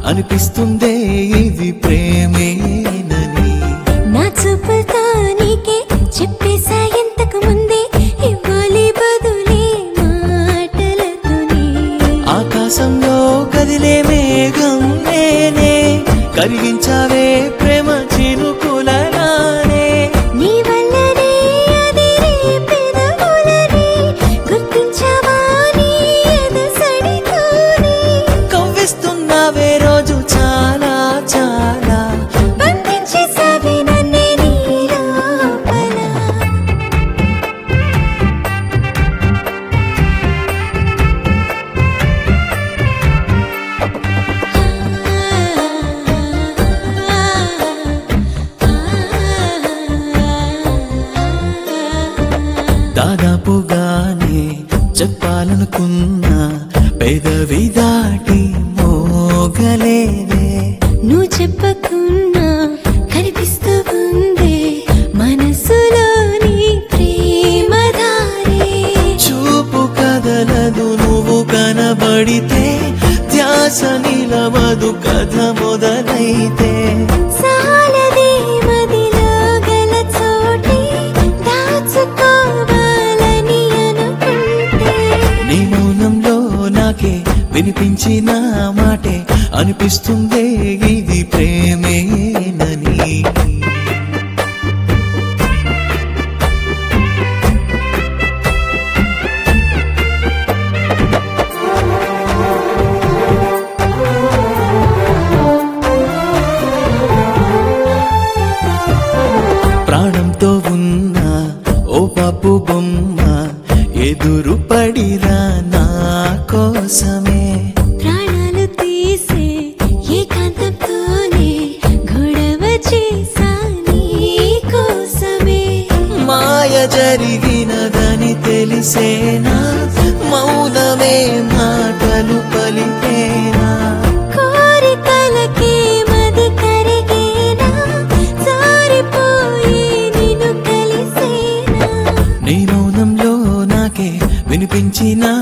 అనిపిస్తుందే ఇది ప్రేమేనని నా చూపులతో నీకే చెప్పేసా ఇంతకు ముందే ఇవ్వాలి బదులే మాటలతోనే ఆకాశంలో కదిలే మేఘం నేనే కరిగించావే ప్రేమ చినుకులరానే నీ వల్లనే అదిరే పెదవులని గుర్తించావా నీ ఎదసడితోనే కవ్విస్తున్నావే రోజు చాలా చాలా బంధించేసావే నన్నే నీ లోపల దాదాపుగానే చెప్పాలనుకున్నా పెదవి దాటి మోగలేదే నువ్వు చెప్పకున్నా కనిపిస్తూ ఉంది మనసులోని ప్రేమధారే చూపు కదలదు నువ్వు కనబడితే ధ్యాస నిలవదు కథ మొదలైతే సాలదే మదిలో గల చోటే దాచుకోవాలని అనుకుంటే నీ మౌనంలో నాకే వినిపించిన మాటే అనిపిస్తుందే ఇది ప్రేమేనని ప్రాణంతో ఉన్న ఓ పాపు బొమ్మ ఎదురు పడిరా నా కోసమే ప్రాణాలు తీసే ఏకాంతంతోనే గొడవ చేసా నీ కోసమే మాయ జరిగినదని తెలిసేనా మౌనమే మాటలు పలికేనా కోరికలకే మది కరిగేనా జారిపోయి నిన్ను కలిసేనా నీ మౌనంలో నాకే వినిపించిన